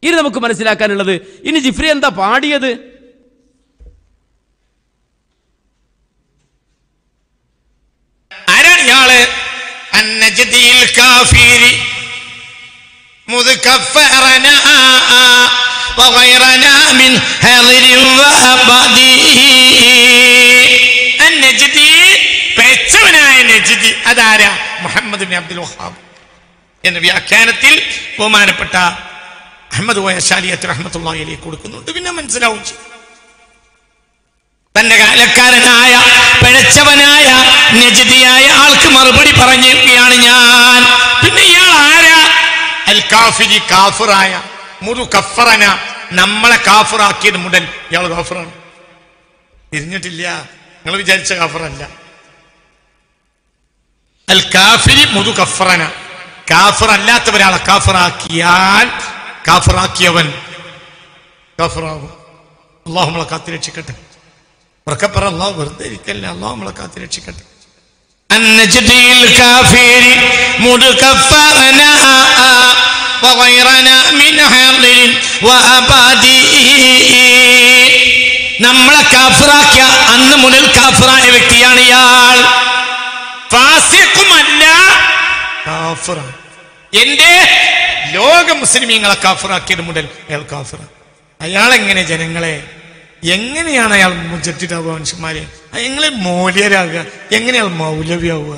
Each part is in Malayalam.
ഇനി നമുക്ക് മനസ്സിലാക്കാനുള്ളത് ഇനി ജിഫ്രി എന്താ പാടിയത് ആരാണ് ഇയാള് അന്നജദിയിൽ കാഫിരി مذكفرنا وغيرنا من حاضر وأبدي النجدي പെച്ചവനായ നജിദി അതാരാ മുഹമ്മദ് ബിൻ അബ്ദുൽ വഹാബ് എന്ന വ്യാഖ്യാനത്തിൽ ബഹുമാനപ്പെട്ട അഹമ്മദ് വയശാലിയത്ത് റഹ്മത്തുള്ളാഹിലേക്ക് കൊടുക്കുന്നുണ്ട് പിന്നെ മനസ്സിലാവും ചെയ്യും തന്റെ കാലക്കാരനായ പിഴച്ചവനായ നജിദിയായ ആൾക്ക് മറുപടി പറയുകയാണ് ഞാൻ പിന്നെ ഇയാൾ ആരാ അൽ കാഫിരി കാഫിറായ മുറു കഫറന നമ്മളെ കാഫിറാക്കിയത് മുതൽ ഇയാൾ കാഫിറാണ് തിരിഞ്ഞിട്ടില്ല നിങ്ങൾ വിചാരിച്ച കാഫറല്ല അൽ കാഫിരി മുതു കഫറന കാഫിർ അല്ലാത്ത ഒരാളെ കാഫിറാക്കിയാൽ കാഫിറാക്കിയവൻ കാഫിറാകും അള്ളാഹു നമ്മളെ കാത്തിരക്ഷിക്കട്ടെ ഉറക്കപ്പറ അള്ളാഹു വെറുതെ ഇരിക്കല്ലേ അള്ളാഹു നമ്മളെ കാത്തിരക്ഷിക്കട്ടെ النجدي الكافر مدكفرنا وغيرنا من حاضر وأبادي നമ്മളെ കാഫിറാക്കിയ അന്ന് മുതൽ കാഫിറായ വ്യക്തിയാണ് ഇയാൾ ഫാസിഖുമല്ല കാഫിറാണ് എന്റെ ലോക മുസ്ലിമീങ്ങളെ കാഫിറാക്കിയത് മുതൽ അയാൾ കാഫിറ അയാൾ എങ്ങനെ ജനങ്ങളെ എങ്ങനെയാണ് അയാൾ മുജറ്റിതാവുക മനുഷ്യന്മാരെ എങ്ങനെ മൂല്യരാകുക എങ്ങനെയാൾ മൗലവ്യാവുക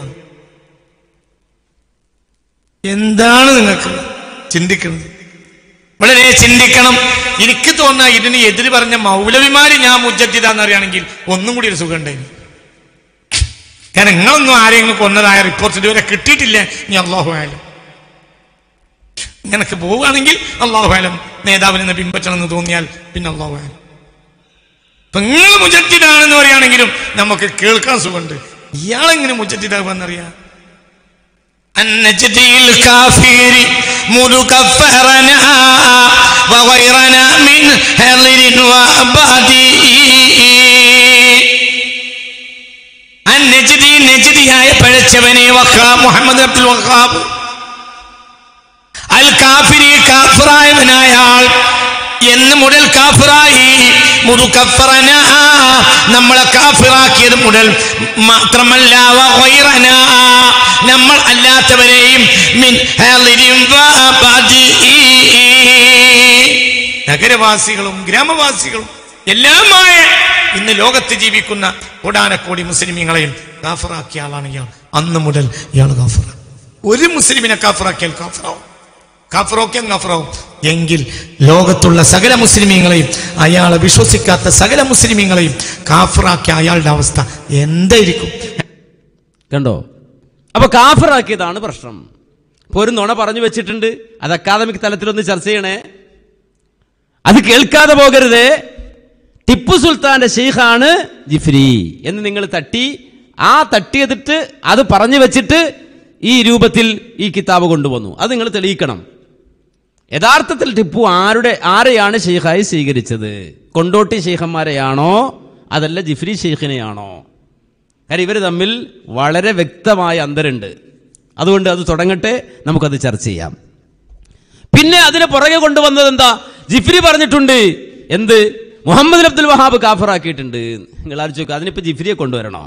എന്താണ് നിങ്ങൾക്ക് ചിന്തിക്കുന്നത് വളരെ ചിന്തിക്കണം എനിക്ക് തോന്നുന്ന ഇതിന് എതിര് പറഞ്ഞ മൗലവിമാര് ഞാൻ മുജറ്റിതാന്ന് അറിയാണെങ്കിൽ ഒന്നും കൂടി ഒരു സുഖം ഉണ്ടായിരുന്നു കാരണം നിങ്ങളൊന്നും ആരെങ്കിലും കൊന്നതായ റിപ്പോർട്ട് ഇതുവരെ കിട്ടിയിട്ടില്ല ഇനി അള്ളാഹു ആയാലും ഇങ്ങനൊക്കെ പോവുകയാണെങ്കിൽ അള്ളാഹു ആയാലും നേതാവിനെ പിൻപറ്റണം എന്ന് തോന്നിയാൽ പിന്നെ അള്ളാഹു ആയാലും ഇപ്പൊ നിങ്ങൾ മുജറ്റിതാണെന്ന് പറയുകയാണെങ്കിലും നമുക്ക് കേൾക്കാൻ സുഖമുണ്ട് ഇയാളെങ്ങനെ മുജറ്റിതാകുമെന്നറിയാം النجدي الكافر مذكفرنا وغيرنا من حضر وأبادي النجدي നജിദിയായ പഴച്ചവനെ വഖാ മുഹമ്മദ് അബ്ദുൽ വഖാബ് അൽ കാഫിരി കാഫിറായവനായ ആൾ എന്ന് മുതൽ കാഫിറായി മുറുക്കഫറന നമ്മളെ കാഫിറാക്കിയത് മുതൽ മാത്രമല്ല വഗൈറന നമ്മൾ അല്ലാത്തവരെയും മിൻ ഹാളിരിൻ വഅബദി. നഗരവാസികളും ഗ്രാമവാസികളും എല്ലാമായ ഇന്ന് ലോകത്ത് ജീവിക്കുന്ന കോടാനക്കോടി മുസ്ലിമീങ്ങളെയും കാഫറാക്കിയ ആളാണ് ഇയാൾ അന്ന് മുതൽ ഇയാൾ കാഫറ ഒരു മുസ്ലിമിനെ കാഫറാക്കിയാൽ കാഫറാവും കാഫറോക്കാൻ കാഫറാവും എങ്കിൽ ലോകത്തുള്ള സകല മുസ്ലിമീങ്ങളെയും അയാളെ വിശ്വസിക്കാത്ത സകല മുസ്ലിമീങ്ങളെയും കാഫറാക്കിയ അയാളുടെ അവസ്ഥ എന്തായിരിക്കും കണ്ടോ അപ്പൊ കാഫറാക്കിയതാണ് പ്രശ്നം ഇപ്പൊ ഒരു നുണ പറഞ്ഞു വെച്ചിട്ടുണ്ട് അത് അക്കാദമിക് തലത്തിലൊന്ന് ചർച്ച ചെയ്യണേ അത് കേൾക്കാതെ പോകരുത് ടിപ്പു സുൽത്താന്റെ ഷെയ്ഖാണ് ജിഫ്രി എന്ന് നിങ്ങൾ തട്ടി ആ തട്ടിയെതിട്ട് അത് പറഞ്ഞു വെച്ചിട്ട് ഈ രൂപത്തിൽ ഈ കിതാബ് കൊണ്ടുവന്നു അത് നിങ്ങൾ തെളിയിക്കണം യഥാർത്ഥത്തിൽ ടിപ്പു ആരുടെ ആരെയാണ് ഷെയ്ഖായി സ്വീകരിച്ചത് കൊണ്ടോട്ടി ഷെയ്ഖന്മാരെയാണോ അതല്ല ജിഫ്രി ഷെയ്ഖിനെയാണോ കാര്യം ഇവർ തമ്മിൽ വളരെ വ്യക്തമായ അന്തരുണ്ട് അതുകൊണ്ട് അത് തുടങ്ങട്ടെ നമുക്കത് ചർച്ച ചെയ്യാം പിന്നെ അതിനെ പുറകെ കൊണ്ടുവന്നത് എന്താ ജിഫ്രി പറഞ്ഞിട്ടുണ്ട് എന്ത് മുഹമ്മദ് അബ്ദുൽ വഹാബ് കാഫറാക്കിയിട്ടുണ്ട് നിങ്ങൾ ആലോചിച്ച് നോക്കുക അതിനിപ്പോ ജിഫ്രിയെ കൊണ്ടുവരണോ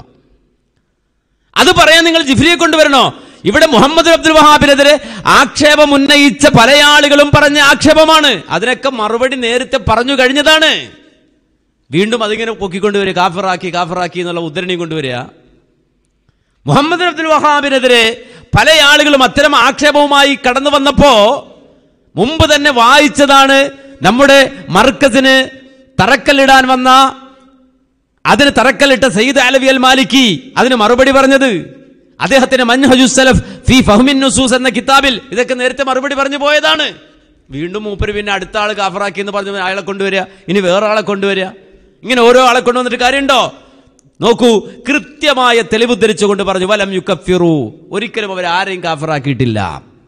അത് പറയാൻ നിങ്ങൾ ജിഫ്രിയെ കൊണ്ടുവരണോ ഇവിടെ മുഹമ്മദ് അബ്ദുൽ വഹാബിനെതിരെ ആക്ഷേപം ഉന്നയിച്ച പല ആളുകളും പറഞ്ഞ ആക്ഷേപമാണ് അതിനൊക്കെ മറുപടി നേരത്തെ പറഞ്ഞു കഴിഞ്ഞതാണ് വീണ്ടും അതിങ്ങനെ പൊക്കിക്കൊണ്ടുവരിക കാഫറാക്കി കാഫറാക്കി എന്നുള്ള ഉദ്ധരണി കൊണ്ടുവരിക മുഹമ്മദ് അബ്ദുൽ വഹാബിനെതിരെ പല ആളുകളും അത്തരം ആക്ഷേപവുമായി കടന്നു വന്നപ്പോ മുമ്പ് തന്നെ വായിച്ചതാണ് നമ്മുടെ മർക്കസിന് തറക്കല്ലിടാൻ വന്ന അതിന് തറക്കല്ലിട്ട സയ്യിദ് അലവി അൽ മാലിക്കി അതിന് മറുപടി പറഞ്ഞത് അദ്ദേഹത്തിന്റെ മൻഹജു സലഫ് ഫി ഫഹ്മിൻ നുസൂസ് എന്ന കിതാബിൽ ഇതൊക്കെ നേരത്തെ മറുപടി പറഞ്ഞു പോയതാണ് വീണ്ടും മൂപ്പര് പിന്നെ അടുത്ത ആൾ കാഫറാക്കി എന്ന് പറഞ്ഞു അയാളെ കൊണ്ടുവരിക ഇനി വേറെ ആളെ കൊണ്ടുവരിക ഇങ്ങനെ ഓരോ ആളെ കൊണ്ടുവന്നിട്ട് കാര്യമുണ്ടോ നോക്കൂ കൃത്യമായ തെളിവ് ഉദ്ധരിച്ചുകൊണ്ട് പറഞ്ഞു വലം യുക്കഫിറു ഒരിക്കലും അവർ ആരെയും കാഫറാക്കിയിട്ടില്ല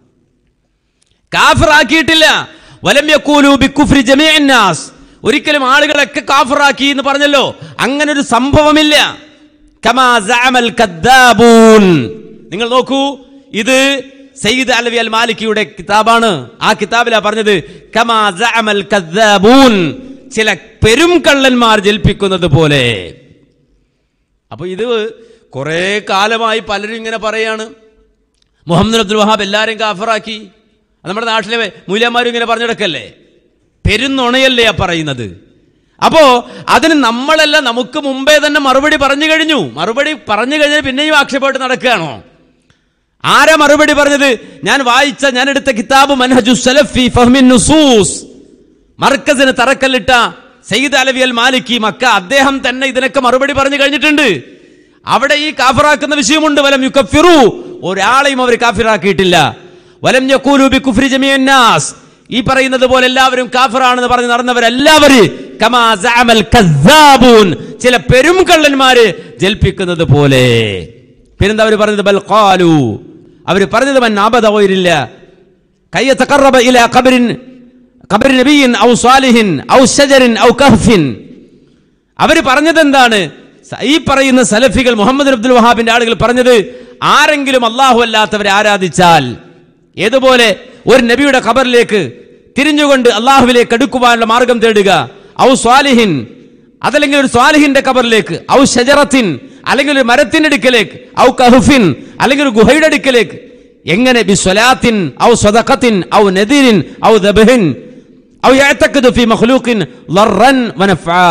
കാഫറാക്കിയിട്ടില്ല വലം യക്കൂലു ബിക്കുഫ്രി ജമീഅൻ നാസ് ഒരിക്കലും ആളുകളൊക്കെ കാഫറാക്കി എന്ന് പറഞ്ഞല്ലോ അങ്ങനെ ഒരു സംഭവമില്ല കമാ സഅമൽ കദ്ദാബൂൻ നിങ്ങൾ നോക്കൂ ഇത് സയ്യിദ് അലവി അൽ മാലിക്കിയുടെ കിതാബാണ് ആ കിതാബിലാ പറഞ്ഞത് കമാ സഅമൽ കദ്ദാബൂൻ ചില പെരും കള്ളന്മാർ ജൽപ്പിക്കുന്നത് പോലെ അപ്പൊ ഇത് കുറെ കാലമായി പലരും ഇങ്ങനെ പറയാണ് മുഹമ്മദ് അബ്ദുൽ വഹാബ് എല്ലാവരെയും കാഫറാക്കി അത് നമ്മുടെ നാട്ടിലെ മൂല്യന്മാരും ഇങ്ങനെ പറഞ്ഞിടക്കല്ലേ പെരുന്നുണയല്ലേ ആ പറയുന്നത് അപ്പോ അതിന് നമ്മളല്ല നമുക്ക് മുമ്പേ തന്നെ മറുപടി പറഞ്ഞു കഴിഞ്ഞു മറുപടി പറഞ്ഞു കഴിഞ്ഞാൽ പിന്നെയും ആക്ഷേപമായിട്ട് നടക്കുകയാണോ ആരാ മറുപടി പറഞ്ഞത് ഞാൻ വായിച്ച ഞാൻ എടുത്ത കിതാബ് മൻഹജു സലഫി ഫഹ്മിൻ നുസൂസ് മർക്കസിന് തറക്കല്ലിട്ട Sayyid Alawi al Maliki Makkah അദ്ദേഹം തന്നെ ഇതിനൊക്കെ മറുപടി പറഞ്ഞു കഴിഞ്ഞിട്ടുണ്ട് അവിടെ ഈ കാഫിറാക്കുന്ന വിഷയമുണ്ട് വലം യുക്കഫിറു ഒരാളെയും അവർ കാഫിറാക്കിയിട്ടില്ല വലം യഖൂലു ബി കുഫ്രി ജമീഅൻ നാസ് ഈ പറയുന്നത് പോലെ എല്ലാവരും കാഫിറാണെന്ന് പറഞ്ഞ് നടന്നവരെല്ലാവര് കമാ സഅമൽ കസ്സാബൂൻ ചില പെരും കള്ളന്മാര് ജൽപ്പിക്കുന്നത് പോലെ പിന്നെന്താ അവർ പറഞ്ഞത് ബൽ ഖാലു അവർ പറഞ്ഞത് മൻ ആബദ ഗൈരില്ല കൈ യതഖറബ ഇലാ ഖബറിൻ ഖബർ നബിയിൻ ഔ സ്വാലിഹിൻ ഔ ഷജറിൻ ഔ കഹ്ഫിൻ അവർ പറഞ്ഞത് എന്താണ് സ- ഈ പറയുന്ന സലഫികൾ മുഹമ്മദ് അബ്ദുൽ വഹാബിന്റെ ആളുകൾ പറഞ്ഞത് ആരെങ്കിലും അള്ളാഹു അല്ലാത്തവരെ ആരാധിച്ചാൽ ഏതുപോലെ ഒരു നബിയുടെ ഖബറിലേക്ക് തിരിഞ്ഞുകൊണ്ട് അള്ളാഹുവിലേക്ക് അടുക്കുവാനുള്ള മാർഗം തേടുക ഔ സ്വാലിഹിൻ അതല്ലെങ്കിൽ ഒരു സ്വാലിഹിന്റെ ഖബറിലേക്ക് ഔ ഷജറത്തിൻ അല്ലെങ്കിൽ ഒരു മരത്തിന്റെ അടുക്കലേക്ക് ഔ കഹുഫിൻ അല്ലെങ്കിൽ ഒരു ഗുഹയുടെ അടുക്കലേക്ക് എങ്ങനെ ബി സ്വലാത്തിൻ ഔ സ്വദഖത്തിൻ ഔ നദീരിൻ ഔ ദബഹിൻ ഔ യഅതഖദു ഫി മഖ്ലൂഖിൻ ളർറൻ വനഫാ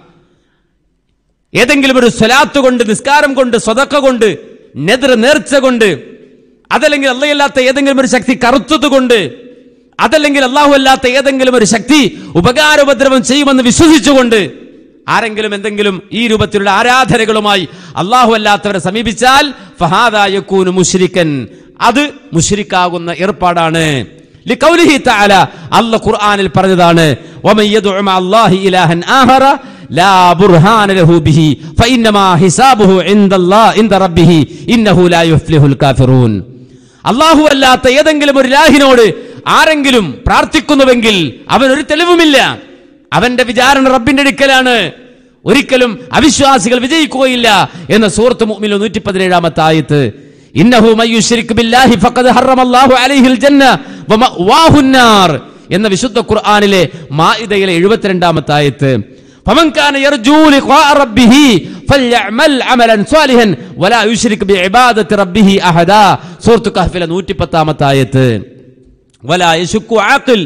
ഏതെങ്കിലും ഒരു സ്വലാത്ത് കൊണ്ട് നിസ്കാരം കൊണ്ട് സ്വതക്ക കൊണ്ട് നെതിർ നേർച്ച കൊണ്ട് അതല്ലെങ്കിൽ അല്ലയല്ലാത്ത ഏതെങ്കിലും ഒരു ശക്തി കറുത്തത് കൊണ്ട് അതല്ലെങ്കിൽ അള്ളാഹു അല്ലാത്ത ഏതെങ്കിലും ഒരു ശക്തി ഉപകാരോപദ്രവം ചെയ്യുമെന്ന് വിശ്വസിച്ചുകൊണ്ട് ആരെങ്കിലും എന്തെങ്കിലും ഈ രൂപത്തിലുള്ള ആരാധനകളുമായി അള്ളാഹു അല്ലാത്തവരെ സമീപിച്ചാൽ ഫഹാദായക്കൂന് മുഷിരിക്കൻ അത് മുഷിരിക്കാകുന്ന ഏർപ്പാടാണ് ലിഖൗലിഹി തആല അല്ലാഹ് ഖുർആനിൽ പറഞ്ഞതാണ് വമൻ യദ്ഉ മഅ അല്ലാഹി ഇലാഹൻ ആഖറ ലാ ബുർഹാന ലഹു ബിഹി ഫഇന്നമാ ഹിസാബുഹു ഇൻദല്ലാഹ് ഇൻദ റബ്ബിഹി ഇന്നഹു ലാ യുഫ്ലിഹുൽ കാഫിറൂൻ അല്ലാഹു അല്ലാത്ത ഏതെങ്കിലും ഒരു ഇലാഹിനോട് ആരെങ്കിലും പ്രാർത്ഥിക്കുന്നുവെങ്കിൽ അവൻ ഒരു തെളിവുമില്ല അവന്റെ വിചാരണ റബ്ബിന്റെ അടുക്കലാണ് ഒരിക്കലും അവിശ്വാസികൾ വിജയിക്കുകയില്ല എന്ന സൂറത്ത് മുഅ്മിൻ നൂറ്റി പതിനേഴാമത്തെ ആയത്ത് ഇന്നഹു മയ്യുശ്രിക് ബില്ലാഹി ഫഖദ് ഹറമല്ലാഹു അലൈഹിൽ ജന്ന വമഅവാഹുൻ നാർ എന്ന വിശുദ്ധ ഖുർആനിലെ മാഇദയിലെ 72ാമത്തെ ആയത്ത് فمن كان يرجو لقاء ربه فليعمل عملا صالحا ولا يشرك بعبادة ربه أحدا سورة كهف 110ാമത്തെ ആയത്ത് ولا يشك عاقل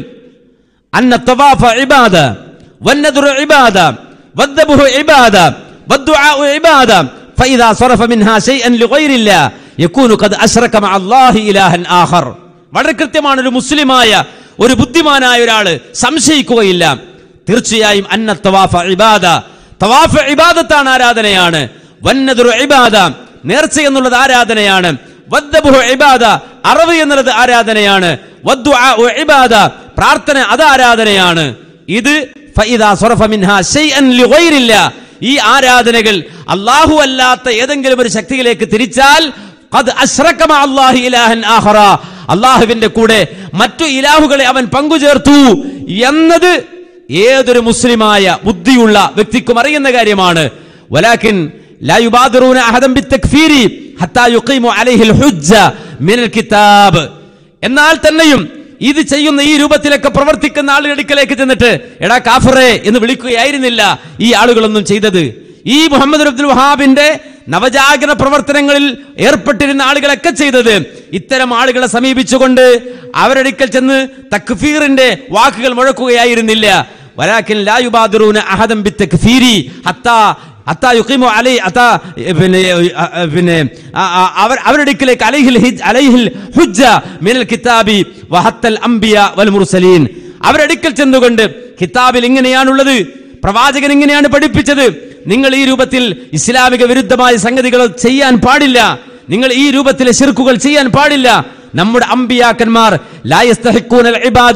أن الطواف عبادة والنذر عبادة والذبح عبادة والدعاء عبادة فإذا صرف منها شيئا لغير الله يكون قد أشرك مع الله إلها آخر വളരെ കൃത്യമാണ് ഒരു മുസ്ലിമായ ഒരു ബുദ്ധിമാനായ ഒരാള് സംശയിക്കുകയില്ല തീർച്ചയായും അന്ന തവാഫ ഇബാദ തവാഫ് ഇബാദത്താണ് ആരാധനയാണ് വന്നതുർ ഇബാദ നേർച്ച എന്നുള്ളത് ആരാധനയാണ് വദ്ദബുഹു ഇബാദ അറവ് എന്നുള്ളത് ആരാധനയാണ് വദ്ദുആഉ ഇബാദ പ്രാർത്ഥന അത് ആരാധനയാണ് ഇത് ഫഇദാ സ്വറഫ മിൻഹാ ശൈഅൻ ലിഗൈരില്ല ഈ ആരാധനകൾ അല്ലാഹു അല്ലാത്ത ഏതെങ്കിലും ഒരു ശക്തിയിലേക്ക് തിരിച്ചാൽ ഖദ് അശ്റക മഅ അല്ലാഹി ഇലാഹൻ ആഖറ അള്ളാഹുവിന്റെ കൂടെ മറ്റു ഇലാഹുകളെ അവൻ പങ്കുചേർത്തു എന്നത് ഏതൊരു മുസ്ലിമായ ബുദ്ധിയുള്ള വ്യക്തിക്കും അറിയുന്ന കാര്യമാണ് വലാകിൻ لا يبادرون أحدا بالتكفير حتى يقيموا عليه الحجة من الكتاب എന്നാൽ തന്നെയും ഇത് ചെയ്യുന്ന ഈ രൂപത്തിലൊക്കെ പ്രവർത്തിക്കുന്ന ആളുകളുടെ അടുക്കലേക്ക് ചെന്നിട്ട് എടാ കാഫറെ എന്ന് വിളിക്കുകയായിരുന്നില്ല ഈ ആളുകളൊന്നും ചെയ്തത് ഈ മുഹമ്മദ് അബ്ദുൽ വഹാബിന്റെ നവജാഗരണ പ്രവർത്തനങ്ങളിൽ ഏർപ്പെട്ടിരുന്ന ആളുകളൊക്കെ ചെയ്തത് ഇത്തരം ആളുകളെ സമീപിച്ചുകൊണ്ട് അവരുടെ അടുക്കൽ ചെന്ന് തക്ഫീറിന്റെ വാക്കുകൾ മുഴക്കുകയായിരുന്നില്ല വലാക്കിൻ ലാ യുബാദിറൂന അഹദം ബിത്തക്ഫീരി ഹത്താ ഹത്താ യുഖീമു അലൈ ഹത്താ പിന്നെ അ, അ, പിന്നെ ആ, ആ, അവർ അവരുടെ അടുക്കലേക്ക് അലൈഹിൽ ഹിജ് അലൈഹിൽ ഹുജ്ജ മിനൽ കിതാബി വഹത്തൽ അംബിയ വൽ മുർസലീൻ അവരുടെ അടുക്കൽ ചെന്നുകൊണ്ട് കിതാബിൽ ഇങ്ങനെയാണുള്ളത് പ്രവാചകൻ ഇങ്ങനെയാണ് പഠിപ്പിച്ചത് നിങ്ങൾ ഈ രൂപത്തിൽ ഇസ്ലാമിക വിരുദ്ധമായ സംഗതികൾ ചെയ്യാൻ പാടില്ല നിങ്ങൾ ഈ രൂപത്തിലെ ശിർക്കുകൾ ചെയ്യാൻ പാടില്ല നമ്മുടെ അമ്പിയാക്കന്മാർ ലാ യസ്തഹിഖൂനൽ ഇബാദ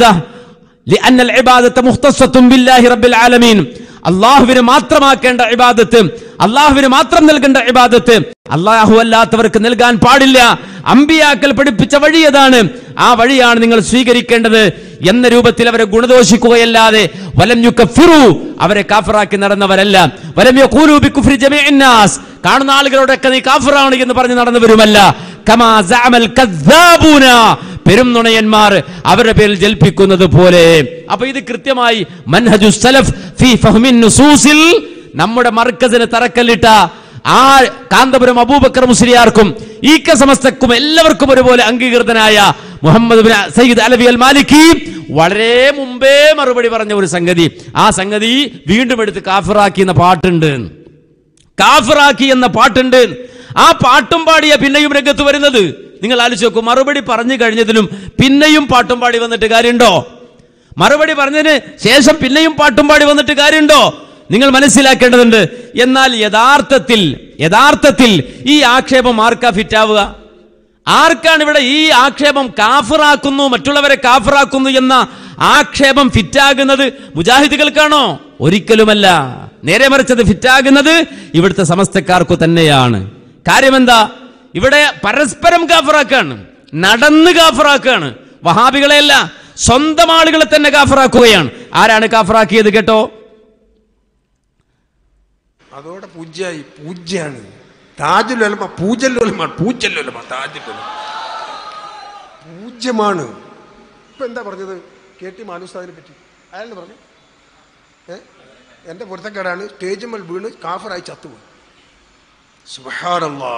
لأن العبادة مختصة بالله رب العالمين അള്ളാഹുവിന് മാത്രമാക്കേണ്ട ഇബാദത്ത് അള്ളാഹുവിന് മാത്രം നൽകേണ്ട ഇബാദത്ത് അള്ളാഹു അല്ലാത്തവർക്ക് നൽകാൻ പാടില്ല അമ്പിയാക്കൽ പഠിപ്പിച്ച വഴി അതാണ് ആ വഴിയാണ് നിങ്ങൾ സ്വീകരിക്കേണ്ടത് എന്ന രൂപത്തിൽ അവരെ ഗുണദോഷിക്കുകയല്ലാതെ വലം യുക്കഫിറു അവരെ കാഫറാക്കി നടന്നവരല്ല വലം യഖൂലു ബികുഫ്രി ജമീഇൻ നാസ് കാണുന്ന ആളുകളോടൊക്കെ നീ കാഫറാണ് എന്ന് പറഞ്ഞ് നടന്നവരുമല്ല കമാ സഅമൽ കദ്ദാബൂന പെരും നുണയന്മാർ അവരുടെ പേരിൽ ജൽപ്പിക്കുന്നത് പോലെ അപ്പൊ ഇത് കൃത്യമായി മൻഹജു സലഫ് ഫി ഫഹ്മിൻ നുസൂസിൽ നമ്മുടെ മർക്കസിന് തറക്കല്ലിട്ട ആ കാന്തപുരം അബൂബക്കർ മുസ്ലിയാർക്കും ഈ ക സമസ്തക്കും എല്ലാവർക്കും ഒരുപോലെ അംഗീകൃതനായ Muhammad bin Sayyid Alawi al Maliki വളരെ മുമ്പേ മറുപടി പറഞ്ഞ ഒരു സംഗതി ആ സംഗതി വീണ്ടും എടുത്ത് കാഫിറാക്കി എന്ന പാട്ടുണ്ട് കാഫിറാക്കി എന്ന പാട്ടുണ്ട് ആ പാട്ടും പാടിയ പിന്നെയും രംഗത്ത് വരുന്നത് നിങ്ങൾ ആലോചിച്ച് നോക്കൂ മറുപടി പറഞ്ഞു കഴിഞ്ഞതിനും പിന്നെയും പാട്ടും പാടി വന്നിട്ട് കാര്യമുണ്ടോ മറുപടി പറഞ്ഞതിന് ശേഷം പിന്നെയും പാട്ടും പാടി വന്നിട്ട് കാര്യമുണ്ടോ നിങ്ങൾ മനസ്സിലാക്കേണ്ടതുണ്ട് എന്നാൽ യഥാർത്ഥത്തിൽ യഥാർത്ഥത്തിൽ ഈ ആക്ഷേപം ആർക്കാ ഫിറ്റാവുക ആർക്കാണ് ഇവിടെ ഈ ആക്ഷേപം കാഫിറാക്കുന്നു മറ്റുള്ളവരെ കാഫിറാക്കുന്നു എന്ന ആക്ഷേപം ഫിറ്റാകുന്നത് മുജാഹിദുകൾക്കാണോ ഒരിക്കലുമല്ല നേരെ മറിച്ചത് ഫിറ്റാകുന്നത് ഇവിടുത്തെ സമസ്തക്കാർക്കു തന്നെയാണ് കാര്യമെന്താ ഇവിടെ പരസ്പരം കാഫിറാക്കാണ് നടന്ന് കാഫിറാക്കാണ് വഹാബികളെയല്ല സ്വന്തം ആളുകളെ തന്നെ കാഫിറാക്കുകയാണ് ആരാണ് കാഫിറാക്കിയത് കേട്ടോ അതോടെ പൂജ്യായി പൂജ്യാണ് താജുലമ പൂജല്ലോലമാണ് പൂജല്ലോലമ താജുലമ പൂജ്യമാണ് ഇപ്പൊ എന്താ പറഞ്ഞത് കെ ടി മാനുസ്താദിനെ പറ്റി അയാളെന്ന് പറഞ്ഞു ഏ എൻ്റെ പൊരുത്തക്കേടാണ് സ്റ്റേജുമ്മൽ വീണ് കാഫറായി ചത്തുപോയി സുബഹാനല്ലാ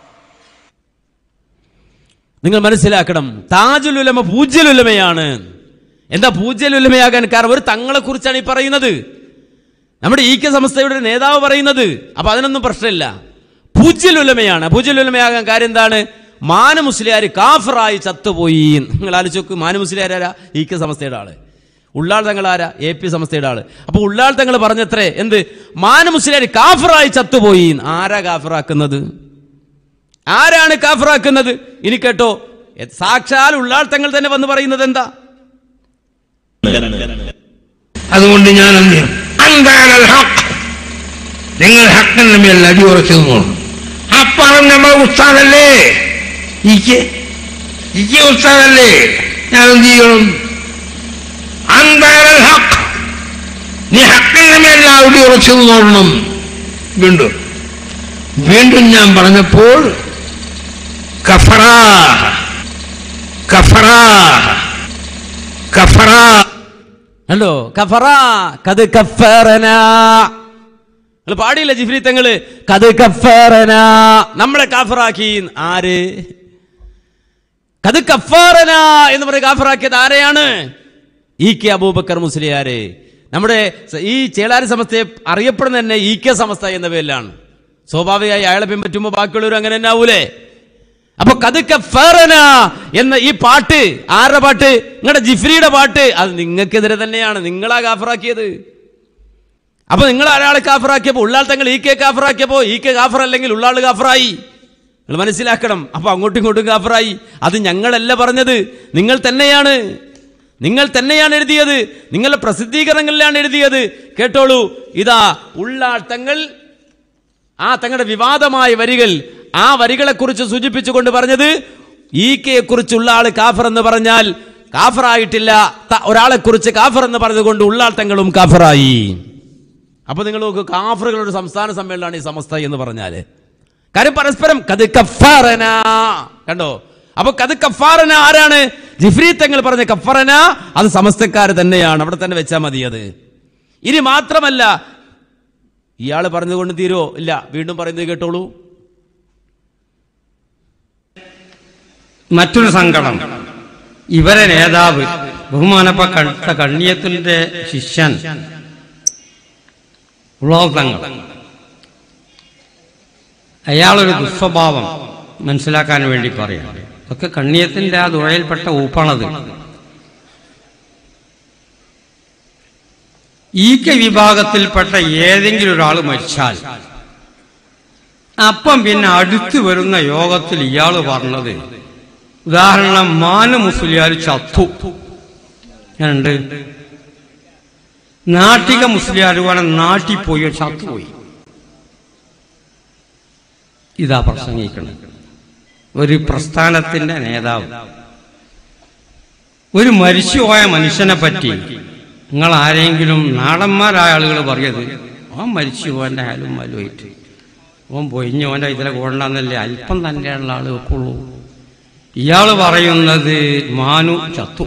നിങ്ങൾ മനസ്സിലാക്കണം താജുലുലമ പൂജ്യലുലമയാണ് എന്താ പൂജ്യലുലമയാകാൻ കാരണം ഒരു തങ്ങളെ കുറിച്ചാണ് ഈ പറയുന്നത് നമ്മുടെ ഈ കെ സംസ്ഥയുടെ ഒരു നേതാവ് പറയുന്നത് അപ്പൊ അതിനൊന്നും പ്രശ്നമില്ല പൂജ്യലുലമയാണ് പൂജ്യലുലമയാകാൻ കാര്യം എന്താണ് മാന മുസ്ലിയാർ കാഫറായി ചത്തുപോയി നിങ്ങൾ ആലോചിച്ച് നോക്ക് മാന മുസ്ലിയാർ ആരാ ഈ കെ സംസ്ഥയുടെ ആള് ഉള്ളാൾ തങ്ങൾ ആരാ എ പി സംസ്ഥയുടെ ആള് അപ്പൊ ഉള്ളാൾ തങ്ങൾ പറഞ്ഞത്രേ എന്ത് മാന മുസ്ലിയാർ കാഫറായി ചത്തുപോയി ആരാ കാഫറാക്കുന്നത് ആരാണ് കാഫറാക്കുന്നത് ഇനി കേട്ടോ എ- സാക്ഷാൽ ഉള്ളാൾ തങ്ങൾ തന്നെ വന്ന് പറയുന്നത് എന്താ അതുകൊണ്ട് ഞാൻ എന്ത് ചെയ്യും? അന്താനൽ ഹക്ക്. നിങ്ങൾ ഹക്കിന്റെ മേൽ അടിയുറച്ചു നിന്നോളൂ അപ്പറം നമ്മൾ ഉസ്താദല്ലേ ഇക്ക് ഇക്ക് ഉസ്താദല്ലേ ഞാൻ എന്ത് ചെയ്യണം അന്താനൽ ഹക്ക് നീ ഹക്കിന്റെ മേൽ അടിയുറച്ചു നിന്നോളണം വീണ്ടും വീണ്ടും ഞാൻ പറഞ്ഞപ്പോൾ കഫറാ കഫറാ കഫറാ കണ്ടോ കഫറ കത് കഫറന നിങ്ങൾ പാടിയില്ല ജിഫ്രി തങ്ങള് കത് കഫറന നമ്മളെ കാഫറാക്കി ആര് കത് കഫാറന എന്ന് പറഞ്ഞ് കാഫറാക്കിയത് ആരെയാണ് ഇ കെ അബൂബക്കർ മുസ്ലിയാര് നമ്മുടെ സ- ഈ ചേളാരി സമസ്തയെ അറിയപ്പെടുന്ന തന്നെ ഇ കെ സമസ്ത എന്ന പേരിലാണ് സ്വാഭാവികമായി അയാളെ പിൻപറ്റുമ്പോൾ ബാക്കിയുള്ളവർ അങ്ങനെ തന്നെ ആവൂലേ അപ്പൊ കതുക്ക ഫേറന എന്ന ഈ പാട്ട് ആരുടെ പാട്ട് നിങ്ങളുടെ ജിഫ്രിയുടെ പാട്ട് അത് നിങ്ങൾക്കെതിരെ തന്നെയാണ് നിങ്ങളാ കാഫറാക്കിയത് അപ്പൊ നിങ്ങൾ ഒരാളെ കാഫറാക്കിയപ്പോ ഉള്ളാൾ തങ്ങൾ ഈ കെ കാഫറാക്കിയപ്പോ ഈ കെ കാഫർ അല്ലെങ്കിൽ ഉള്ളാൾ കാഫറായി നിങ്ങൾ മനസ്സിലാക്കണം അപ്പൊ അങ്ങോട്ടും ഇങ്ങോട്ടും കാഫറായി അത് ഞങ്ങളല്ല പറഞ്ഞത് നിങ്ങൾ തന്നെയാണ് നിങ്ങൾ തന്നെയാണ് എഴുതിയത് നിങ്ങളുടെ പ്രസിദ്ധീകരണങ്ങളിലാണ് എഴുതിയത് കേട്ടോളൂ ഇതാ ഉള്ളാൾ തങ്ങൾ ആ തങ്ങളുടെ വിവാദമായ വരികൾ ആ വരികളെ കുറിച്ച് സൂചിപ്പിച്ചുകൊണ്ട് പറഞ്ഞത് ഈ കെയെ കുറിച്ചുള്ള ആള് കാഫർ എന്ന് പറഞ്ഞാൽ കാഫറായിട്ടില്ല ത- ഒരാളെ കുറിച്ച് കാഫർ എന്ന് പറഞ്ഞതുകൊണ്ട് ഉള്ളാൾ തങ്ങളും കാഫറായി അപ്പൊ നിങ്ങൾ നോക്ക് കാഫറുകളുടെ സംസ്ഥാന സമ്മേളനമാണ് ഈ സമസ്ത എന്ന് പറഞ്ഞാല് കാര്യം പരസ്പരം കത് കഫാറന കണ്ടോ അപ്പൊ കത് കഫാറന ആരാണ് ജിഫ്രി തങ്ങൾ പറഞ്ഞ കഫറന അത് സമസ്തക്കാർ തന്നെയാണ് അവിടെ തന്നെ വെച്ചാൽ മതി അത് ഇനി മാത്രമല്ല ഇയാൾ പറഞ്ഞതുകൊണ്ട് തീരോ ഇല്ല വീണ്ടും പറയുന്നത് കേട്ടോളൂ മറ്റൊരു സങ്കടം ഇവരെ നേതാവ് ബഹുമാനപ്പെട്ട കണ്ണിയത്തിന്റെ ശിഷ്യൻ ഉള്ളോത്തങ്ങൾ അയാളൊരു ദുസ്വഭാവം മനസ്സിലാക്കാൻ വേണ്ടി പറയാം ഒക്കെ കണ്ണിയത്തിന്റെ ആ ദുഴയിൽപ്പെട്ട ഊപ്പാണത് ഈ കെ വിഭാഗത്തിൽപ്പെട്ട ഏതെങ്കിലും ഒരാൾ മരിച്ചാൽ അപ്പം പിന്നെ അടുത്ത് വരുന്ന യോഗത്തിൽ ഇയാൾ പറഞ്ഞത് ഉദാഹരണം മാന മുസ്ലിയാർ ചത്തു ഞാനുണ്ട് നാട്ടിക മുസ്ലിയാർ വേണം നാട്ടിൽ പോയി ചത്തുപോയി ഇതാ പ്രസംഗിക്കണം ഒരു പ്രസ്ഥാനത്തിന്റെ നേതാവ് ഒരു മരിച്ചുപോയ മനുഷ്യനെ പറ്റി നിങ്ങൾ ആരെങ്കിലും നാടന്മാരായ ആളുകൾ പറയത് ആ മരിച്ചുപോയന്റെ ഹാലും മലുമായിട്ട് ഓൻ പൊയിഞ്ഞ് ഓൻ്റെ ഇതിലെ കൊണ്ടെന്നല്ലേ അല്പം തന്നെയുള്ള ആൾ വെക്കുള്ളൂ ഇയാൾ പറയുന്നത് മാനു ചത്തു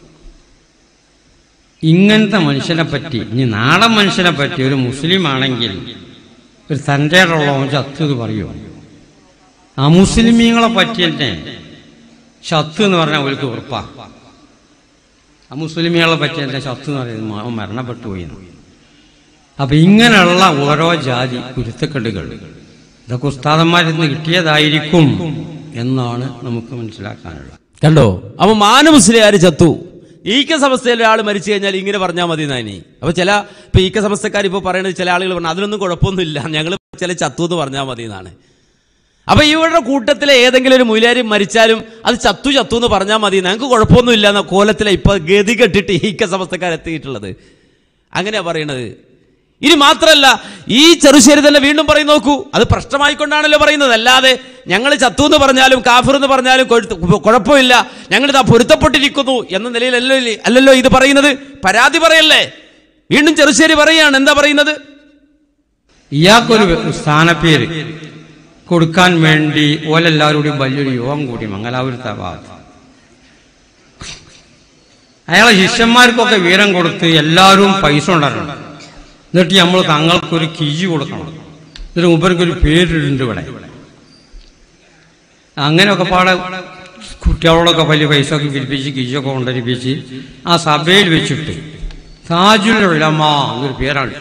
ഇങ്ങനത്തെ മനുഷ്യനെ പറ്റി ഇനി നാടൻ മനുഷ്യനെ പറ്റി ഒരു മുസ്ലിം ആണെങ്കിൽ ഒരു തൻ്റെ ഉള്ളവൻ ചത്തു എന്ന് പറയുമോ ആ മുസ്ലിമീങ്ങളെ പറ്റി തന്നെ ചത്ത് എന്ന് പറഞ്ഞാൽ അവർക്ക് ഉറപ്പാ ആ മുസ്ലിമീങ്ങളെ പറ്റി എൻ്റെ ചത്ത് എന്ന് പറയുന്നത് അവൻ മരണപ്പെട്ടു പോയി എന്ന്. അപ്പൊ ഇങ്ങനെയുള്ള ഓരോ ജാതി കുരുത്തക്കെടുകൾ ഇതൊക്കെ ഉസ്താദന്മാരിൽ നിന്ന് കിട്ടിയതായിരിക്കും എന്നാണ് നമുക്ക് മനസ്സിലാക്കാനുള്ളത് കണ്ടോ അപ്പൊ മാന മുസ്ലിയാർ ചത്തു ഈക്ക സമസ്തയിൽ ഒരാൾ മരിച്ചു കഴിഞ്ഞാൽ ഇങ്ങനെ പറഞ്ഞാൽ മതി നാനി അപ്പൊ ചില ഇപ്പൊ ഈക്ക സമസ്തക്കാർ ഇപ്പോൾ പറയുന്നത് ചില ആളുകൾ പറഞ്ഞു അതിനൊന്നും കുഴപ്പമൊന്നുമില്ല ഞങ്ങൾ ചില ചത്തു എന്ന് പറഞ്ഞാൽ മതി എന്നാണ് അപ്പൊ ഇവരുടെ കൂട്ടത്തിലെ ഏതെങ്കിലും ഒരു മുയിലാരി മരിച്ചാലും അത് ചത്തു ചത്തു എന്ന് പറഞ്ഞാൽ മതി ഞങ്ങൾക്ക് കുഴപ്പമൊന്നുമില്ല എന്ന കോലത്തിലെ ഇപ്പൊ ഗതി കെട്ടിട്ട് ഈക്ക സമസ്തക്കാർ എത്തിയിട്ടുള്ളത് അങ്ങനെയാ പറയണത് ഇനി മാത്രമല്ല ഈ ചെറുശ്ശേരി തന്നെ വീണ്ടും പറയും നോക്കൂ അത് പ്രശ്നമായിക്കൊണ്ടാണല്ലോ പറയുന്നത് അല്ലാതെ ഞങ്ങൾ ചത്തു എന്ന് പറഞ്ഞാലും കാഫിർ എന്ന് പറഞ്ഞാലും കൊഴുത്ത് കുഴപ്പമില്ല ഞങ്ങൾ ഇതാ പൊരുത്തപ്പെട്ടിരിക്കുന്നു എന്ന നിലയിലല്ലോ അല്ലല്ലോ ഇത് പറയുന്നത് പരാതി പറയല്ലേ വീണ്ടും ചെറുശ്ശേരി പറയാണ് എന്താ പറയുന്നത് ഇയാൾക്കൊരു സ്ഥാനപ്പേര് കൊടുക്കാൻ വേണ്ടി ഓലെല്ലാവരോടും വലിയൊരു യോഗം കൂടി മംഗലാപുരത്തെ ഭാഗത്ത് അയാളെ ശിഷ്യന്മാർക്കൊക്കെ വീരം കൊടുത്ത് എല്ലാവരും പൈസ ഉണ്ടാക്കണം എന്നിട്ട് നമ്മൾ തങ്ങൾക്കൊരു കിഴി കൊടുക്കണം എന്നിട്ട് മൂപ്പർക്കൊരു പേരിടുന്നുണ്ട് ഇവിടെ അങ്ങനെയൊക്കെ പാടെ കുട്ടികളോടൊക്കെ വലിയ പൈസ ഒക്കെ പിരിപ്പിച്ച് കിഴിയൊക്കെ കൊണ്ടരിപ്പിച്ച് ആ സഭയിൽ വെച്ചിട്ട് താജുൽ ഉലമ എന്നൊരു പേരാണ്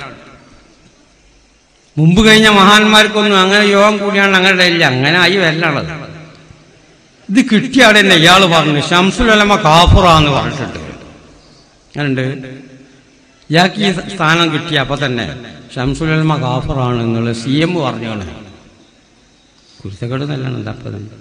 മുമ്പ് കഴിഞ്ഞ മഹാന്മാർക്കൊന്നും അങ്ങനെ യോഗം കൂടിയാണ് അങ്ങനെ ഇല്ല അങ്ങനെ ആയി വരണുള്ളത് ഇത് കിട്ടിയ ആടെ തന്നെ ഇയാൾ പറഞ്ഞു ഷംസുലമ കാഫുറാന്ന് പറഞ്ഞിട്ടുണ്ട് അങ്ങനുണ്ട് ഇയാൾക്ക് ഈ സ്ഥാനം കിട്ടിയ അപ്പൊ തന്നെ ഷംസുലമ കാഫുറാണ് എന്നുള്ള സി എം പറഞ്ഞാണ് കുരുത്തക്കേട് നല്ലാണ് എന്താ അപ്പൊ തന്നെ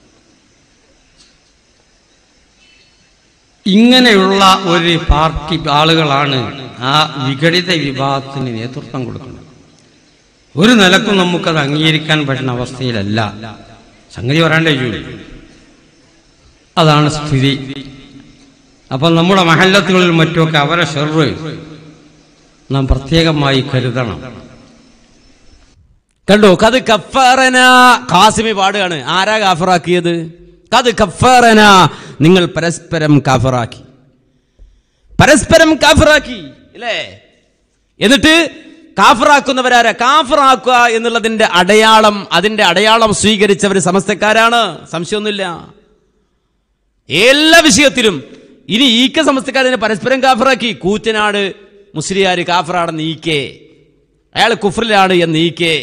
ഇങ്ങനെയുള്ള ഒരു പാർട്ടി ആളുകളാണ് ആ വിഘടിത വിഭാഗത്തിന് നേതൃത്വം കൊടുക്കുന്നത് ഒരു നിലക്കും നമുക്കത് അംഗീകരിക്കാൻ പറ്റുന്ന അവസ്ഥയിലല്ല സംഗതി പറയാണ്ടേ ജോലി അതാണ് സ്ഥിതി അപ്പൊ നമ്മുടെ മഹല്ലത്തുകളിൽ മറ്റുമൊക്കെ അവരെ ഷെറ് നാം പ്രത്യേകമായി കരുതണം കണ്ടോ കത് കഫറന ഖാസിമി പാടുകയാണ് ആരാ കാഫറാക്കിയത് കത് കഫറന നിങ്ങൾ പരസ്പരം കാഫറാക്കി പരസ്പരം കാഫറാക്കി അല്ലേ എന്നിട്ട് കാഫറാക്കുന്നവരാരാ കാഫറാക്കുക എന്നുള്ളതിന്റെ അടയാളം അതിന്റെ അടയാളം സ്വീകരിച്ചവർ സമസ്തക്കാരാണ് സംശയമൊന്നുമില്ല എല്ലാ വിഷയത്തിലും ഇനി ഈക്ക സമസ്തക്കാരനെ പരസ്പരം കാഫറാക്കി കൂറ്റനാട് മുസ്ലിയാര് കാഫറാണെന്ന് ഈക്കേ അയാൾ കുഫറിലാണ് എന്ന് ഈക്കേ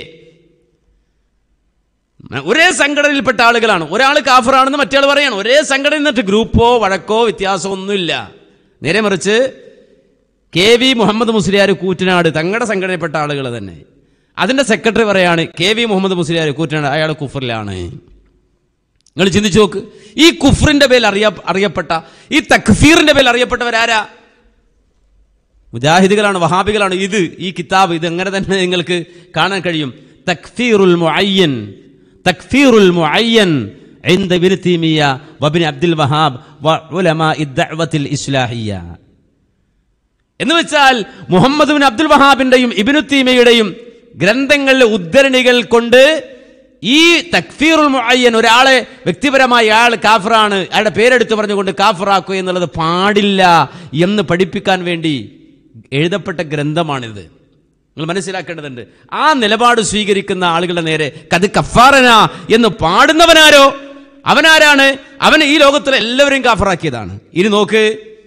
ഒരേ സംഘടനയിൽപ്പെട്ട ആളുകളാണ് ഒരാൾ കാഫറാണെന്ന് മറ്റേ പറയാണ് ഒരേ സംഘടന എന്നിട്ട് ഗ്രൂപ്പോ വഴക്കോ വ്യത്യാസമോ ഒന്നുമില്ല നേരെ മറിച്ച് കെ വി മുഹമ്മദ് മുസ്ലിയാർ കൂറ്റനാട് തങ്ങളുടെ സംഘടനയിൽപ്പെട്ട ആളുകൾ തന്നെ അതിന്റെ സെക്രട്ടറി പറയാണ് കെ വി മുഹമ്മദ് മുസ്ലിയാർ കൂറ്റനാട് അയാൾ കുഫറിലാണ് നിങ്ങൾ ചിന്തിച്ചു നോക്ക് ഈ കുഫറിന്റെ പേരിൽ അറിയ അറിയപ്പെട്ട ഈ തക്ഫീറിന്റെ പേരിൽ അറിയപ്പെട്ടവരാരാ മുജാഹിദുകളാണ് വഹാബികളാണ് ഇത് ഈ കിതാബ് ഇത് എങ്ങനെ തന്നെ നിങ്ങൾക്ക് കാണാൻ കഴിയും തക്ഫീറുൽ മുഅയ്യൻ തക്ഫീറുൽ മുഅയ്യൻ عند ابن تيمية وابن عبد الوهاب وعلماء الدعوة الإصلاحية എന്ന് വെച്ചാൽ മുഹമ്മദ് ബിൻ അബ്ദുൽ വഹാബിന്റെയും ഇബിനു തീമയുടെയും ഗ്രന്ഥങ്ങളിലെ ഉദ്ധരണികൾ കൊണ്ട് ഈ തക്ഫീറുൽ മുഅയ്യൻ ഒരാളെ വ്യക്തിപരമായി അയാൾ കാഫറാണ് അയാളുടെ പേരെടുത്ത് പറഞ്ഞുകൊണ്ട് കാഫറാക്കുക എന്നുള്ളത് പാടില്ല എന്ന് പഠിപ്പിക്കാൻ വേണ്ടി എഴുതപ്പെട്ട ഗ്രന്ഥമാണിത് നിങ്ങൾ മനസ്സിലാക്കേണ്ടതുണ്ട് ആ നിലപാട് സ്വീകരിക്കുന്ന ആളുകളുടെ നേരെ കത് കഫാറന എന്ന് പാടുന്നവനാരോ അവനാരാണ് അവൻ ഈ ലോകത്തിലെ എല്ലാവരെയും കാഫറാക്കിയതാണ് ഇനി നോക്ക്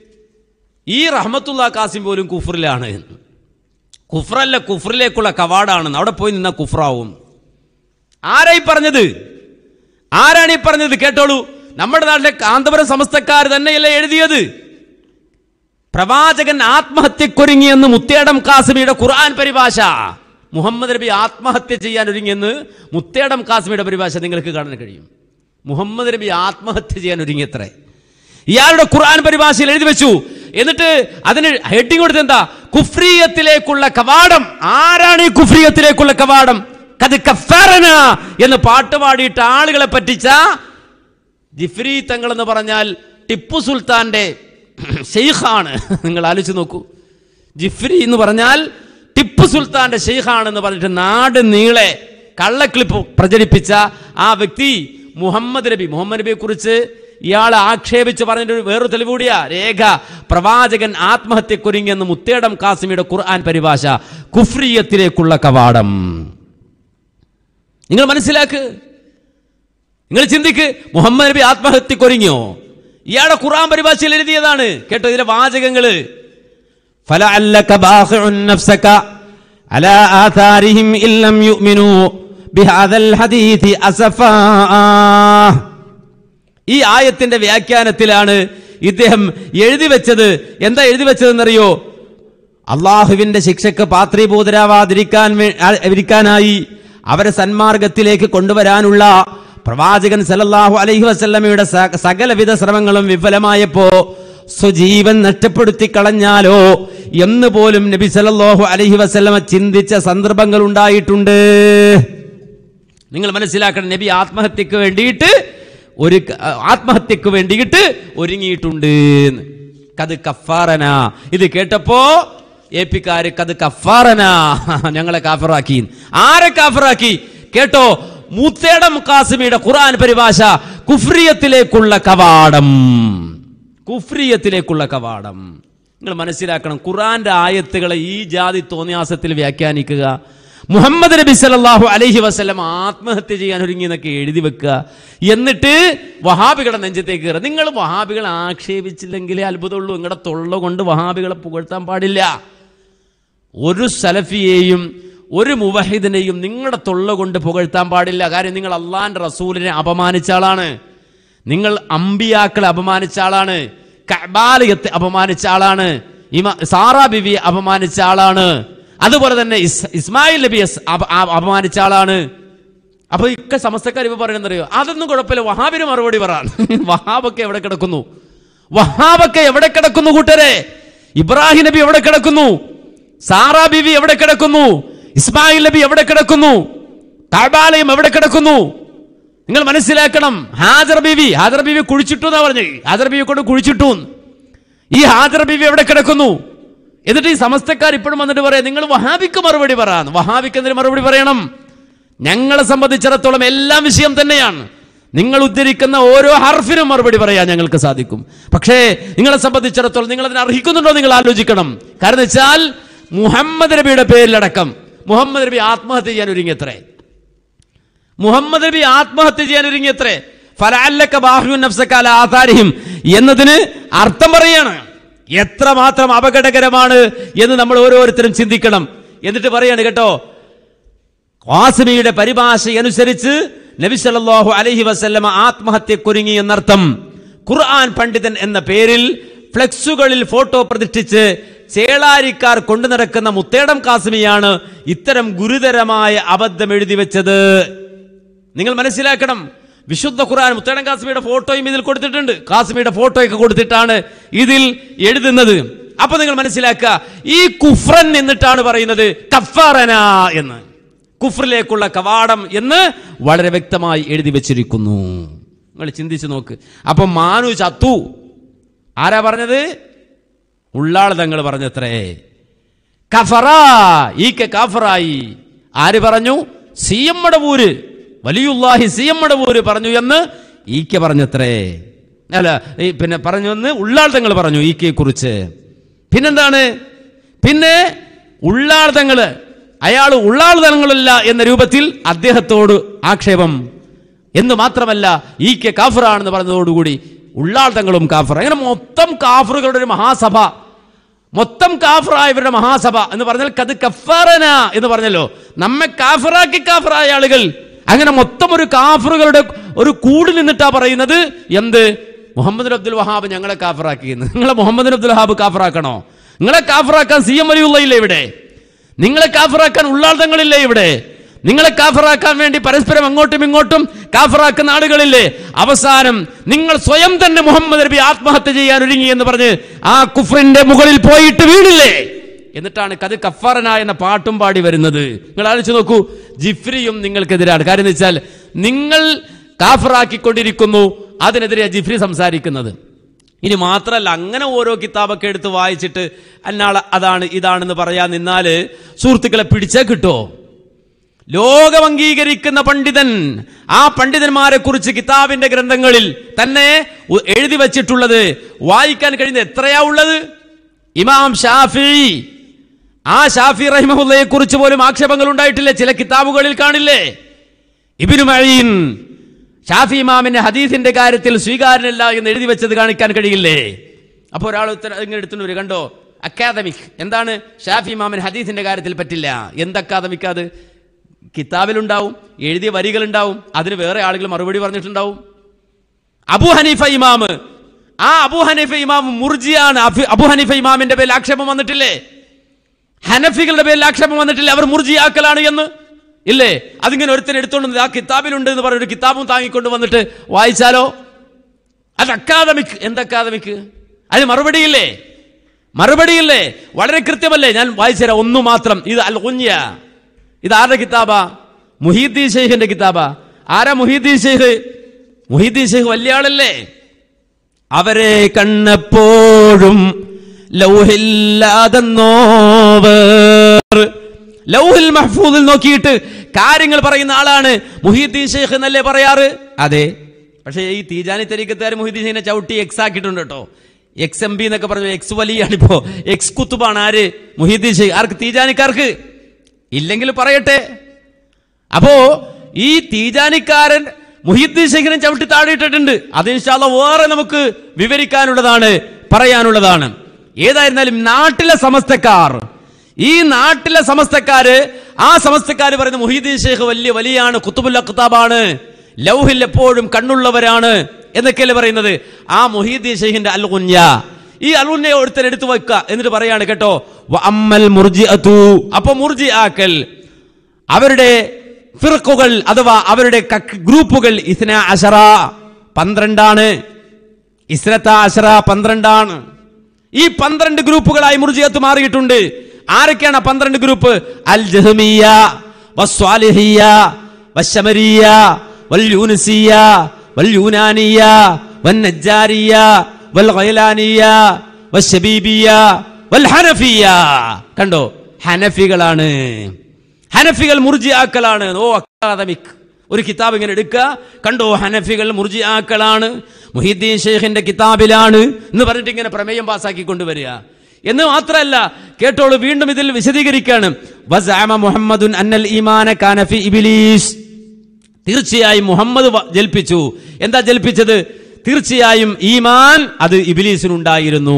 ഈ റഹ്മത്തുള്ള കാസിം പോലും കുഫറിലാണ് കുഫറല്ല കുഫറിലേക്കുള്ള കവാടാണെന്ന് അവിടെ പോയി നിന്ന കുഫറാവും ആരായി പറഞ്ഞത് ആരാണ് ഈ പറഞ്ഞത് കേട്ടോളൂ നമ്മുടെ നാട്ടിലെ കാന്തപുരം സമസ്തക്കാർ തന്നെയല്ലേ എഴുതിയത് പ്രവാചകൻ ആത്മഹത്യക്കൊരുങ്ങിയെന്ന് മുത്തേടം കാസിമിയുടെ ഖുർആൻ പരിഭാഷ മുഹമ്മദ് നബി ആത്മഹത്യ ചെയ്യാൻ ഒരുങ്ങിയെന്ന് മുത്തേടം കാസിമിയുടെ പരിഭാഷ നിങ്ങൾക്ക് കാണാൻ കഴിയും മുഹമ്മദ് നബി ആത്മഹത്യ ചെയ്യാൻ ഒരുങ്ങിയത്രേ ഇയാളുടെ ഖുർആൻ പരിഭാഷയിൽ എഴുതി വെച്ചു എന്നിട്ട് അതിന് ഹെഡിങ് കൊടുത്ത് എന്താ കുഫ്രീയത്തിലേക്കുള്ള കവാടം ആരാണ് ഈ കുഫ്രീയത്തിലേക്കുള്ള കവാടം കത് കഫാറന എന്ന് പാട്ട് പാടിയിട്ട് ആളുകളെ പറ്റിച്ച ജിഫ്രി തങ്ങൾ എന്ന് പറഞ്ഞാൽ ടിപ്പു സുൽത്താന്റെ ഷെയ്ഖാണ് നിങ്ങൾ ആലോചിച്ച് നോക്കൂ ജിഫ്രി എന്ന് പറഞ്ഞാൽ ടിപ്പു സുൽത്താന്റെ ഷെയ്ഖാണെന്ന് പറഞ്ഞിട്ട് നാട് നീളെ കള്ളക്ലിപ്പ് പ്രചരിപ്പിച്ച ആ വ്യക്തി മുഹമ്മദ് നബി മുഹമ്മദ് നബിയെ കുറിച്ച് ഇയാൾ ആക്ഷേപിച്ച് പറഞ്ഞൊരു വേറൊരു തെളിവ് കൂടിയാ രേഖ പ്രവാചകൻ ആത്മഹത്യക്കൊരുങ്ങിയെന്ന് മുത്തേടം കാസിമിയുടെ ഖുർആൻ പരിഭാഷ കുഫ്രിയത്തിലേക്കുള്ള കവാടം നിങ്ങൾ മനസ്സിലാക്ക് നിങ്ങൾ ചിന്തിക്ക് മുഹമ്മദ് നബി ആത്മഹത്യക്കൊരുങ്ങിയോ ഇയാളുടെ ഖുർആൻ പരിഭാഷയിൽ എഴുതിയതാണ് കേട്ടോ ഇതിലെ വാചകങ്ങള് فلعلك باخع نفسك على آثارهم إن لم يؤمنوا بهذا الحديث أسفا ഈ ആയത്തിന്റെ വ്യാഖ്യാനത്തിലാണ് ഇദ്ദേഹം എഴുതി വെച്ചത് എന്താ എഴുതി വെച്ചതെന്നറിയോ അള്ളാഹുവിന്റെ ശിക്ഷക്ക് പാത്രീഭൂതരാവാതിരിക്കാൻ വേ- ആ- ഇരിക്കാനായി അവരെ സന്മാർഗത്തിലേക്ക് കൊണ്ടുവരാനുള്ള പ്രവാചകൻ സല്ലല്ലാഹു അലൈഹി വസല്ലമയുടെ സ- സകലവിധ ശ്രമങ്ങളും വിഫലമായപ്പോ സ്വജീവൻ നഷ്ടപ്പെടുത്തി കളഞ്ഞാലോ എന്ന് പോലും നബി സല്ലല്ലാഹു അലൈഹി വസല്ലമ ചിന്തിച്ച സന്ദർഭങ്ങൾ ഉണ്ടായിട്ടുണ്ട് നിങ്ങൾ മനസ്സിലാക്കണം നബി ആത്മഹത്യക്ക് വേണ്ടിയിട്ട് ഒരു ക- ആത്മഹത്യക്ക് വേണ്ടിയിട്ട് ഒരുങ്ങിയിട്ടുണ്ട് എന്ന്. കത് കഫാറന ഇത് കേട്ടപ്പോ എ പിക്കാര് കത് കഫാറന ഞങ്ങളെ കാഫറാക്കി ആരെ കാഫറാക്കി കേട്ടോ മൂത്തേടം കാസിമിയുടെ ഖുർആൻ പരിഭാഷ കുഫ്രിയത്തിലേക്കുള്ള കവാടം കുഫ്രിയത്തിലേക്കുള്ള കവാടം നിങ്ങൾ മനസ്സിലാക്കണം ഖുർആന്റെ ആയത്തുകളെ ഈ ജാതി തോന്നിയാസത്തിൽ വ്യാഖ്യാനിക്കുക മുഹമ്മദ് നബി സല്ലല്ലാഹു അലൈഹി വസല്ലം ആത്മഹത്യ ചെയ്യാൻ ഒരുങ്ങി എന്നൊക്കെ എഴുതി വെക്കുക എന്നിട്ട് വഹാബികളുടെ നെഞ്ചത്തേക്ക് കയറുക നിങ്ങൾ വഹാബികളെ ആക്ഷേപിച്ചില്ലെങ്കിലേ അത്ഭുതമുള്ളൂ നിങ്ങളുടെ തൊള്ള കൊണ്ട് വഹാബികളെ പുകഴ്ത്താൻ പാടില്ല ഒരു സലഫിയെയും ഒരു മുവഹിദിനെയും നിങ്ങളുടെ തൊള്ള കൊണ്ട് പുകഴ്ത്താൻ പാടില്ല കാര്യം നിങ്ങൾ അള്ളാന്റെ റസൂലിനെ അപമാനിച്ച ആളാണ് നിങ്ങൾ അമ്പിയാക്കളെ അപമാനിച്ച ആളാണ് കബാലയത്തെ അപമാനിച്ച ആളാണ് ഇമ സാറാ ബിവിയെ അപമാനിച്ച ആളാണ് അതുപോലെ തന്നെ ഇസ് ഇസ്മായിൽ നബിയെ സ് അപ- ആ- അപമാനിച്ച ആളാണ് അപ്പൊ ഇക്ക സമസ്തക്കാർ ഇപ്പൊ പറയണെന്നറിയോ അതൊന്നും കുഴപ്പമില്ല വഹാബിന് മറുപടി പറയാൻ വഹാബൊക്കെ എവിടെ കിടക്കുന്നു വഹാബൊക്കെ എവിടെ കിടക്കുന്നു കൂട്ടരെ ഇബ്രാഹിം നബി എവിടെ കിടക്കുന്നു സാറാ ബിവി എവിടെ കിടക്കുന്നു ഇസ്മായിൽ നബി എവിടെ കിടക്കുന്നു കാബാലയം എവിടെ കിടക്കുന്നു നിങ്ങൾ മനസ്സിലാക്കണം ഹാജർ ബീവി ഹാജർ ബീവി കുഴിച്ചിട്ടു എന്നാ പറഞ്ഞു ഹാജർ ബീവി കൊണ്ട് കുഴിച്ചിട്ടു എന്ന്. ഈ ഹാജർ ബീവി എവിടെ കിടക്കുന്നു എന്നിട്ട് ഈ സമസ്തക്കാർ ഇപ്പോഴും വന്നിട്ട് പറയാം നിങ്ങൾ വഹാബിക്ക് മറുപടി പറയാന്ന് വഹാബിക്ക് എന്തിനു മറുപടി പറയണം ഞങ്ങളെ സംബന്ധിച്ചിടത്തോളം എല്ലാം വിഷയം തന്നെയാണ് നിങ്ങൾ ഉദ്ധരിക്കുന്ന ഓരോ ഹർഫിനും മറുപടി പറയാൻ ഞങ്ങൾക്ക് സാധിക്കും പക്ഷേ നിങ്ങളെ സംബന്ധിച്ചിടത്തോളം നിങ്ങൾ അതിനെ അർഹിക്കുന്നുണ്ടോ നിങ്ങൾ ആലോചിക്കണം കാരണം വെച്ചാൽ മുഹമ്മദ് നബിയുടെ പേരിലടക്കം മുഹമ്മദ് നബി ആത്മഹത്യ ചെയ്യാൻ ഒരുങ്ങിയത്രേ മുഹമ്മദ് നബി ആത്മഹത്യ ചെയ്യാൻ ഒരുങ്ങിയത്രേ ഫലഅല്ലക ബാഹ്യു നഫ്സക അലാ ആഥാരിഹിം എന്നതിന് അർത്ഥം പറയാണ് എത്രമാത്രം അപകടകരമാണ് എന്ന് നമ്മൾ ഓരോരുത്തരും ചിന്തിക്കണം എന്നിട്ട് പറയാണ് കേട്ടോ ഖാസിമിയുടെ പരിഭാഷ അനുസരിച്ച് നബി സല്ലല്ലാഹു അലൈഹി വസല്ലമ ആത്മഹത്യക്കൊരുങ്ങി എന്നർത്ഥം ഖുർആൻ പണ്ഡിതൻ എന്ന പേരിൽ ഫ്ലെക്സുകളിൽ ഫോട്ടോ പ്രതിഷ്ഠിച്ച് ചേളാരിക്കാർ കൊണ്ടു നടക്കുന്ന മുത്തേടം കാസിമിയാണ് ഇത്തരം ഗുരുതരമായ അബദ്ധം എഴുതി വെച്ചത് നിങ്ങൾ മനസ്സിലാക്കണം വിശുദ്ധ ഖുർആൻ മുത്തേടം കാസിമിയുടെ ഫോട്ടോയും ഇതിൽ കൊടുത്തിട്ടുണ്ട് കാസിമിയുടെ ഫോട്ടോയൊക്കെ കൊടുത്തിട്ടാണ് ഇതിൽ എഴുതുന്നത് അപ്പൊ നിങ്ങൾ മനസ്സിലാക്കുക ഈ കുഫ്രൻ എന്നിട്ടാണ് പറയുന്നത് കഫാറന എന്ന് കുഫ്രിലേക്കുള്ള കവാടം എന്ന് വളരെ വ്യക്തമായി എഴുതി വെച്ചിരിക്കുന്നു നിങ്ങൾ ചിന്തിച്ചു നോക്ക് അപ്പൊ മാനു ചത്തു ആരാ പറഞ്ഞത് ഉള്ളാൾ തങ്ങൾ പറഞ്ഞത്രേ കഫറ ഈക്കെ കാഫറായി ആര് പറഞ്ഞു സി എം മടവൂര് വലിയുല്ലാഹി സി എം മടവൂര് പറഞ്ഞു എന്ന് ഈക്കെ പറഞ്ഞത്രേ അല്ല ഈ പിന്നെ പറഞ്ഞു എന്ന് ഉള്ളാൾ തങ്ങൾ പറഞ്ഞു ഈക്കയെ കുറിച്ച് പിന്നെന്താണ് പിന്നെ ഉള്ളാൾ തങ്ങള് അയാൾ ഉള്ളാൾ തങ്ങളല്ല എന്ന രൂപത്തിൽ അദ്ദേഹത്തോട് ആക്ഷേപം എന്ന് മാത്രമല്ല ഈ കെ കാഫറാണെന്ന് പറഞ്ഞതോടുകൂടി ഉള്ളാൾ തങ്ങളും കാഫർ അങ്ങനെ മൊത്തം കാഫറുകളുടെ ഒരു മഹാസഭ മൊത്തം കാഫറായവരുടെ മഹാസഭ എന്ന് പറഞ്ഞാൽ കത് കഫാറന എന്ന് പറഞ്ഞല്ലോ നമ്മെ കാഫറാക്കി കാഫറായ ആളുകൾ അങ്ങനെ മൊത്തം ഒരു കാഫറുകളുടെ ഒരു കൂടി നിന്നിട്ടാ പറയുന്നത് എന്ത് മുഹമ്മദ് അബ്ദുൽ വഹാബ് ഞങ്ങളെ കാഫറാക്കിയെന്ന് നിങ്ങളെ മുഹമ്മദ് അബ്ദുൽ വഹാബ് കാഫറാക്കണോ നിങ്ങളെ കാഫറാക്കാൻ സി എം വലിയുള്ളയില്ലേ ഇവിടെ നിങ്ങളെ കാഫറാക്കാൻ ഉള്ളാൾ തങ്ങളില്ലേ ഇവിടെ നിങ്ങളെ കാഫറാക്കാൻ വേണ്ടി പരസ്പരം അങ്ങോട്ടും ഇങ്ങോട്ടും കാഫറാക്കുന്ന ആളുകളില്ലേ അവസാനം നിങ്ങൾ സ്വയം തന്നെ മുഹമ്മദ് നബി ആത്മഹത്യ ചെയ്യാൻ ഒരുങ്ങി എന്ന് പറഞ്ഞ് ആ കുഫറിന്റെ മുകളിൽ പോയിട്ട് വീണില്ലേ എന്നിട്ടാണ് കത് കഫാറന എന്ന പാട്ടും പാടി വരുന്നത് നിങ്ങൾ ആലോചിച്ച് നോക്കൂ ജിഫ്രിയും നിങ്ങൾക്കെതിരാണ് കാര്യം എന്ന് വെച്ചാൽ നിങ്ങൾ കാഫറാക്കിക്കൊണ്ടിരിക്കുന്നു അതിനെതിരെ ജിഫ്രി സംസാരിക്കുന്നത് ഇനി മാത്രമല്ല അങ്ങനെ ഓരോ കിതാബൊക്കെ എടുത്ത് വായിച്ചിട്ട് അന്നാളെ അതാണ് ഇതാണെന്ന് പറയാൻ നിന്നാല് സുഹൃത്തുക്കളെ പിടിച്ചാൽ കിട്ടുമോ ലോകം അംഗീകരിക്കുന്ന പണ്ഡിതൻ ആ പണ്ഡിതന്മാരെ കുറിച്ച് കിതാബിന്റെ ഗ്രന്ഥങ്ങളിൽ തന്നെ ഉ- എഴുതി വച്ചിട്ടുള്ളത് വായിക്കാൻ കഴിയുന്ന എത്രയാ ഉള്ളത് ഇമാം ഷാഫി ആ ഷാഫി റഹിമഹുല്ലയെ കുറിച്ച് പോലും ആക്ഷേപങ്ങൾ ഉണ്ടായിട്ടില്ലേ ചില കിതാബുകളിൽ കാണില്ലേ ഇബിനു മഴീൻ ഷാഫി ഇമാമിന്റെ ഹദീസിന്റെ കാര്യത്തിൽ സ്വീകാര്യനല്ല എന്ന് എഴുതി വെച്ചത് കാണിക്കാൻ കഴിയില്ലേ അപ്പോൾ ഒരാൾ ഉത്തരം ഇങ്ങനെ എടുത്തുകൊണ്ട് വരും കണ്ടോ അക്കാദമിക് എന്താണ് ഷാഫി ഇമാമിന് ഹദീസിന്റെ കാര്യത്തിൽ പറ്റില്ല എന്ത് അക്കാദമിക് അത് കിതാബിലുണ്ടാവും എഴുതിയ വരികളുണ്ടാവും അതിന് വേറെ ആളുകൾ മറുപടി പറഞ്ഞിട്ടുണ്ടാവും അബു ഹനീഫ ഇമാമ് ആ അബു ഹനീഫ ഇമാം മുർജിയാണ് അഫി- അബു ഹനീഫ ഇമാമിന്റെ പേരിൽ ആക്ഷേപം വന്നിട്ടില്ലേ ഹനഫികളുടെ പേരിൽ ആക്ഷേപം വന്നിട്ടില്ല അവർ മുർജിയാക്കലാണ് എന്ന് ഇല്ലേ അതിങ്ങനെ ഒരുത്തൻ എടുത്തോണ്ട് വന്ന് ആ കിതാബിലുണ്ട് എന്ന് പറഞ്ഞ ഒരു കിതാബും താങ്ങിക്കൊണ്ട് വന്നിട്ട് വായിച്ചാലോ അത് അക്കാദമിക് എന്ത് അക്കാദമിക് അതിന് മറുപടിയില്ലേ മറുപടിയില്ലേ വളരെ കൃത്യമല്ലേ ഞാൻ വായിച്ചുതരാം ഒന്നു മാത്രം ഇത് അൽ കുഞ്ഞ ഇത് ആരുടെ കിതാബാ മുഹീദ്ദീൻ ഷെയ്ഖിന്റെ കിതാബാ ആരാ മുഹീദ്ദീൻ ഷെയ്ഖ് മുഹീദ്ദീൻ ഷെയ്ഖ് വലിയ ആളല്ലേ അവരെ കണ്ണപ്പോഴും ലൗഹില്ലാതെന്നോവർ ലൗഹിൽ മഹ്ഫൂദിൽ നോക്കിയിട്ട് കാര്യങ്ങൾ പറയുന്ന ആളാണ് മുഹീദ്ദീൻ ഷെയ്ഖ് എന്നല്ലേ പറയാറ് അതെ പക്ഷേ ഈ തീജാനി തരീക്കത്തുകാർ മുഹീദ്ദീൻ ഷെയ്ഖിനെ ചവിട്ടി എക്സ് ആക്കിയിട്ടുണ്ട് കേട്ടോ എക്സ് എം ബി എന്നൊക്കെ പറഞ്ഞു എക്സ് വലിയാണ് ഇപ്പോ എക്സ് കുത്തുബാണ് ആര് മുഹീദ്ദീൻ ഷെയ്ഖ് ആർക്ക് തീജാനിക്കാർക്ക് ഇല്ലെങ്കിൽ പറയട്ടെ അപ്പോ ഈ തീജാനിക്കാരൻ മുഹിദ്ദീൻ ശേഖരൻ ചവിട്ടി താഴെയിട്ടിട്ടുണ്ട് അത് ഇൻഷാല്ല വേറെ നമുക്ക് വിവരിക്കാനുള്ളതാണ് പറയാനുള്ളതാണ് ഏതായിരുന്നാലും നാട്ടിലെ സമസ്തക്കാർ ഈ നാട്ടിലെ സമസ്തക്കാര് ആ സമസ്തക്കാര് പറയുന്ന മുഹീദ്ദീൻ ഷേഖ് വലിയ വലിയാണ് കുത്തുബുൽ അഖ്താബാണ് ലൗഹിൽ എപ്പോഴും കണ്ണുള്ളവരാണ് എന്നൊക്കെയല്ലേ പറയുന്നത് ആ മുഹീദ്ദീൻ ഷെയ്ഖിന്റെ അൽ കുഞ്ഞ ഈ അൽകുഞ്ഞയെ ഒരുത്തൻ എടുത്തു വെക്കുക എന്നിട്ട് പറയാണ് കേട്ടോ വ അമ്മൽ മുർജി അപ്പൊ മുർജി ആക്കൽ അവരുടെ ഫിർക്കുകൾ അഥവാ അവരുടെ കക്ക് ഗ്രൂപ്പുകൾ ഇസ്ന അഷറ പന്ത്രണ്ടാണ് ഇസ്രത്ത അഷറ പന്ത്രണ്ടാണ് ഈ പന്ത്രണ്ട് ഗ്രൂപ്പുകളായി മുർജിയത്ത് മാറിയിട്ടുണ്ട് ആരൊക്കെയാണ് ആ പന്ത്രണ്ട് ഗ്രൂപ്പ് അൽ ജഹ്മിയ വസ്വാലിഹിയ വശമരിയ വൽ യൂനസിയ വൽ യൂനാനിയ വൻ നജ്ജാരിയ വൽ ഗൈലാനിയ വശബീബിയ വൽ ഹനഫിയ കണ്ടോ ഹനഫികളാണ് ഹനഫികൾ മുർജിയാക്കലാണ് ഓ അക്കാദമിക് ഒരു കിതാബ് ഇങ്ങനെ എടുക്കുക കണ്ടോ ഹനഫികൾ മുർജിയാക്കളാണ് മുഹിദ്ദീൻ ഷെയ്ഖിന്റെ കിതാബിലാണ് എന്ന് പറഞ്ഞിട്ട് ഇങ്ങനെ പ്രമേയം പാസ്സാക്കി കൊണ്ടുവരിക എന്ന് മാത്രമല്ല കേട്ടോളൂ വീണ്ടും ഇതിൽ വിശദീകരിക്കാണ് വസഅമ മുഹമ്മദുൻ അന്നൽ ഈമാന കാനഫി ഇബിലീസ് തീർച്ചയായും മുഹമ്മദ് വ- ജൽപ്പിച്ചു എന്താ ജൽപ്പിച്ചത് തീർച്ചയായും ഈമാൻ അത് ഇബിലീസിനുണ്ടായിരുന്നു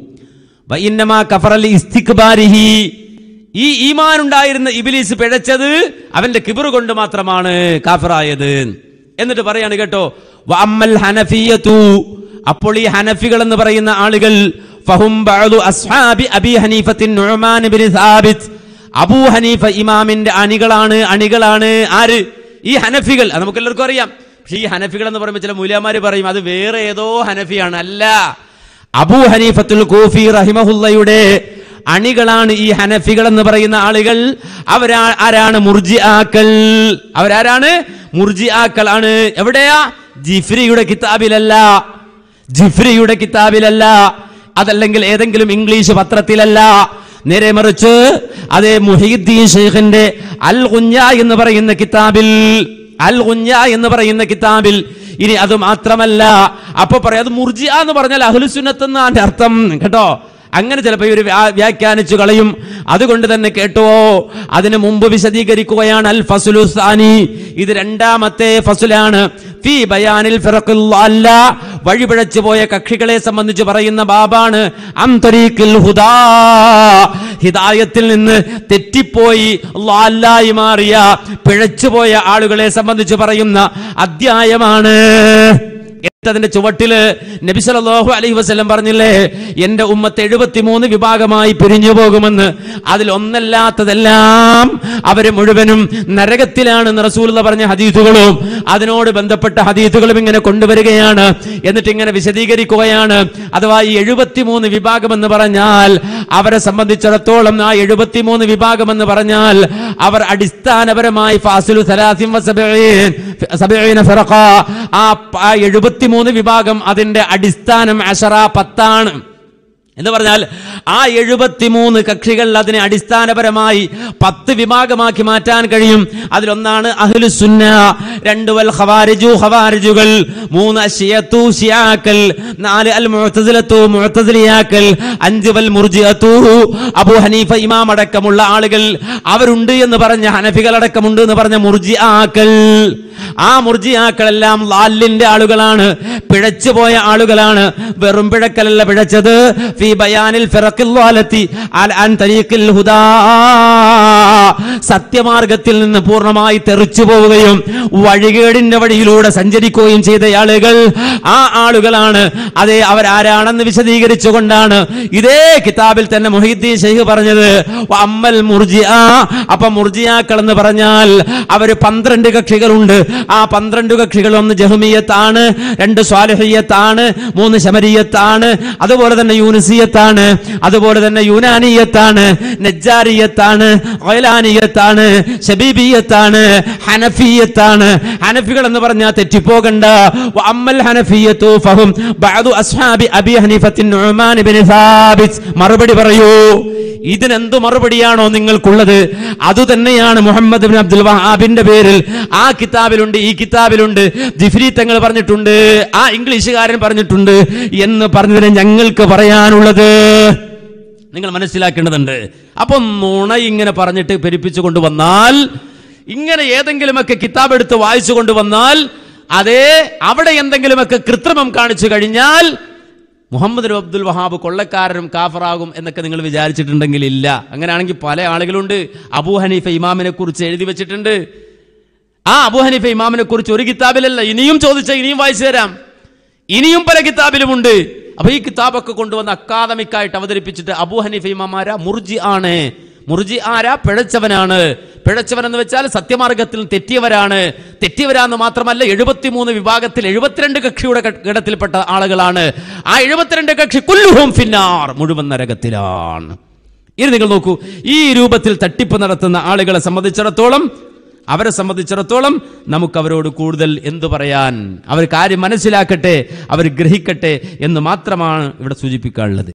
വഇന്നമാ കഫറൽ ഇസ്തിക്ബാരിഹി ഈ ഈമാൻ ഉണ്ടായിരുന്ന ഇബിലീസ് പിഴച്ചത് അവന്റെ കിബറ് കൊണ്ട് മാത്രമാണ് കാഫിറായത് എന്നിട്ട് പറയാണ് കേട്ടോ വഅമ്മൽ ഹനഫിയതു അപ്പോൾ ഈ ഹനഫികൾ എന്ന് പറയുന്ന ആളുകൾ ഫഹും ബഅദു അസ്ഹാബി അബി ഹനീഫത്തിൻ നുഅ്മാൻ ഇബ്നു സാബിത്ത് അബൂ ഹനീഫ ഇമാമിന്റെ അണികളാണ് അണികളാണ് ആര് ഈ ഹനഫികൾ അത് നമുക്ക് എല്ലാവർക്കും അറിയാം പക്ഷേ ഈ ഹനഫികൾ എന്ന് പറയുമ്പോൾ ചില മൂല്യമാര് പറയും അത് വേറെ ഏതോ ഹനഫിയാണ് അല്ല അബൂ ഹനീഫത്തുൽ കൂഫി റഹിമഹുല്ലയുടെ അണികളാണ് ഈ ഹനഫികൾ എന്ന് പറയുന്ന ആളുകൾ അവരാ ആരാണ് മുർജി ആക്കൽ അവരാരാണ് മുർജി ആക്കളാണ് എവിടെയാ ജിഫ്രിയുടെ കിതാബിലല്ല ജിഫ്രിയുടെ കിതാബിലല്ല അതല്ലെങ്കിൽ ഏതെങ്കിലും ഇംഗ്ലീഷ് പത്രത്തിലല്ല നേരെ മറിച്ച് അതേ മുഹീദ്ദീൻ ഷെയ്ഖിന്റെ അൽ കുഞ്ഞ എന്ന് പറയുന്ന കിതാബിൽ അൽ കുഞ്ഞ എന്ന് പറയുന്ന കിതാബിൽ ഇനി അത് മാത്രമല്ല അപ്പൊ പറയാം അത് മുർജിയ എന്ന് പറഞ്ഞാൽ അഹ്ലുസുന്നത്ത് എന്നാണ് അർത്ഥം കേട്ടോ അങ്ങനെ ചിലപ്പോൾ ഇവർ വ്യാഖ്യാനിച്ചു കളയും അതുകൊണ്ട് തന്നെ കേട്ടോ അതിന് മുമ്പ് വിശദീകരിക്കുകയാണ് അൽ ഫസുലു സാനി ഇത് രണ്ടാമത്തെ ഫസുലാണ് ഫീ ബയാനിൽ ഫിറഖുൽ അല്ല വഴിപിഴച്ചു പോയ കക്ഷികളെ സംബന്ധിച്ച് പറയുന്ന ബാബാണ് അം തരീഖിൽ ഹുദാ ഹിദായത്തിൽ നിന്ന് തെറ്റിപ്പോയി അല്ലാഹി മാറിയ പിഴച്ചുപോയ ആളുകളെ സംബന്ധിച്ച് പറയുന്ന അധ്യായമാണ് അതിന്റെ ചുവട്ടില് നബി സല്ലല്ലാഹു അലൈഹി വസല്ലം പറഞ്ഞില്ലേ എന്റെ ഉമ്മത്ത് എഴുപത്തിമൂന്ന് വിഭാഗമായി പിരിഞ്ഞു പോകുമെന്ന് അതിൽ ഒന്നല്ലാത്തതെല്ലാം അവര് മുഴുവനും നരകത്തിലാണെന്ന് റസൂലുള്ള പറഞ്ഞ ഹദീസുകളും അതിനോട് ബന്ധപ്പെട്ട ഹദീസുകളും ഇങ്ങനെ കൊണ്ടുവരികയാണ് എന്നിട്ട് ഇങ്ങനെ വിശദീകരിക്കുകയാണ് അഥവാ ഈ എഴുപത്തിമൂന്ന് വിഭാഗം എന്ന് പറഞ്ഞാൽ അവരെ സംബന്ധിച്ചിടത്തോളം ആ എഴുപത്തിമൂന്ന് വിഭാഗം എന്ന് പറഞ്ഞാൽ അവർ അടിസ്ഥാനപരമായി ഫാസിലു സലാസിം വസബഈൻ സബഈന ഫിറഖ ആ പ- ആ എഴുപത്തിമൂന്ന് വിഭാഗം അതിന്റെ അടിസ്ഥാനം അഷറ പത്താണ് എന്ന് പറഞ്ഞാൽ ആ എഴുപത്തിമൂന്ന് കക്ഷികൾ അതിനെ അടിസ്ഥാനപരമായി പത്ത് വിഭാഗമാക്കി മാറ്റാൻ കഴിയും അതിലൊന്നാണ് അഹ്ലു സുന്ന രണ്ട് വൽ ഖവാരിജു ഖവാരിജുകൾ മൂന്ന് അഷിയത്തു ഷിയാക്കൽ നാല് അൽ മുഅ്തസിലത്തു മുഅ്തസിലിയാക്കൽ അഞ്ച് വൽ മുർജിഅത്തു അബൂ ഹനീഫ ഇമാം അടക്കമുള്ള ആളുകൾ അവരുണ്ട് എന്ന് പറഞ്ഞ ഹനഫികൾ അടക്കമുണ്ട് എന്ന് പറഞ്ഞ മുർജിആക്കൾ ആ മുർജിയാക്കളെല്ലാം ലാലിന്റെ ആളുകളാണ് പിഴച്ചുപോയ ആളുകളാണ് വെറും പിഴക്കലല്ല പിഴച്ചത് ഫി ബയാനിൽ ഫിറഖിൽ ളാലത്തി അൽ അൻ തരീഖിൽ ഹുദാ സത്യമാർഗത്തിൽ നിന്ന് പൂർണ്ണമായി തെറിച്ചു പോവുകയും വഴികേടിന്റെ വഴിയിലൂടെ സഞ്ചരിക്കുകയും ചെയ്ത ആളുകൾ ആ ആളുകളാണ് അതെ അവരാരാണെന്ന് വിശദീകരിച്ചുകൊണ്ടാണ് ഇതേ കിതാബിൽ തന്നെ മൊഹീദ്ദീൻ ഷെയ്ഖ് പറഞ്ഞത് അമ്മൽ മുർജിയ അപ്പൊ മുർജിയാക്കൾ എന്ന് പറഞ്ഞാൽ അവര് പന്ത്രണ്ട് കക്ഷികളുണ്ട് ആ പന്ത്രണ്ട് കക്ഷികൾ ഒന്ന് ജഹ്മിയത്താണ് രണ്ട് സ്വാലിഹിയത്താണ് മൂന്ന് ശമരിയത്താണ് അതുപോലെ തന്നെ യൂനിസിയത്താണ് അതുപോലെ തന്നെ യൂനാനിയത്താണ് നജ്ജാരിയത്താണ് ഗൈലാനിയത്താണ് ഷബീബിയത്താണ് ഹനഫിയത്താണ് ഹനഫികൾ എന്ന് പറഞ്ഞാൽ തെറ്റിപ്പോകണ്ട വ അമ്മൽ ഹനഫിയത്തു ഫഹും ബഅദു അസ്ഹാബി അബി ഹനീഫത്തിൻ നുഅ്മാൻ ഇബ്നു സാബിത്ത് മറുപടി പറയൂ ഇതിനെന്തു മറുപടിയാണോ നിങ്ങൾക്കുള്ളത് അതുതന്നെയാണ് മുഹമ്മദ് ബിൻ അബ്ദുൽ വഹാബിന്റെ പേരിൽ ആ കിതാബിലുണ്ട് ഈ കിതാബിലുണ്ട് ജിഫ്രി തങ്ങൾ പറഞ്ഞിട്ടുണ്ട് ആ ഇംഗ്ലീഷുകാരൻ പറഞ്ഞിട്ടുണ്ട് എന്ന് പറഞ്ഞതിന് ഞങ്ങൾക്ക് പറയാനുള്ളത് നിങ്ങൾ മനസ്സിലാക്കേണ്ടതുണ്ട് അപ്പൊ നുണ ഇങ്ങനെ പറഞ്ഞിട്ട് പെരുപ്പിച്ചു കൊണ്ടുവന്നാൽ ഇങ്ങനെ ഏതെങ്കിലുമൊക്കെ കിതാബ് എടുത്ത് വായിച്ചു കൊണ്ടുവന്നാൽ അതേ അവിടെ എന്തെങ്കിലുമൊക്കെ കൃത്രിമം കാണിച്ചു കഴിഞ്ഞാൽ മുഹമ്മദ് നബി അബ്ദുൽ വഹാബ് കൊള്ളക്കാരനും കാഫറാകും എന്നൊക്കെ നിങ്ങൾ വിചാരിച്ചിട്ടുണ്ടെങ്കിൽ ഇല്ല അങ്ങനെയാണെങ്കിൽ പല ആളുകളുണ്ട് അബൂ ഹനീഫ ഇമാമിനെ കുറിച്ച് എഴുതി വെച്ചിട്ടുണ്ട് ആ അബൂ ഹനീഫ ഇമാമിനെ കുറിച്ച് ഒരു കിതാബിലല്ല ഇനിയും ചോദിച്ചാൽ ഇനിയും വായിച്ചു തരാം ഇനിയും പല കിതാബിലുമുണ്ട് അപ്പൊ ഈ കിതാബൊക്കെ കൊണ്ടുവന്ന് അക്കാദമിക്കായിട്ട് അവതരിപ്പിച്ചിട്ട് അബൂ ഹനീഫ ഇമാമാര മുർജി ആണ് മുർജി ആരാ പിഴച്ചവനാണ് പിഴച്ചവൻ എന്ന് വെച്ചാൽ സത്യമാർഗത്തിൽ തെറ്റിയവരാണ് തെറ്റിയവരാന്ന് മാത്രമല്ല എഴുപത്തിമൂന്ന് വിഭാഗത്തിൽ എഴുപത്തിരണ്ട് കക്ഷിയുടെ ക- ഗണത്തിൽപ്പെട്ട ആളുകളാണ് ആ എഴുപത്തിരണ്ട് കക്ഷി കുല്ലുഹും ഫിന്നാർ മുഴുവൻ നരകത്തിലാണ് ഇനി നിങ്ങൾ നോക്കൂ ഈ രൂപത്തിൽ തട്ടിപ്പ് നടത്തുന്ന ആളുകളെ സംബന്ധിച്ചിടത്തോളം അവരെ സംബന്ധിച്ചിടത്തോളം നമുക്ക് അവരോട് കൂടുതൽ എന്തു പറയാൻ അവർ കാര്യം മനസ്സിലാക്കട്ടെ അവർ ഗ്രഹിക്കട്ടെ എന്ന് മാത്രമാണ് ഇവിടെ സൂചിപ്പിക്കാനുള്ളത്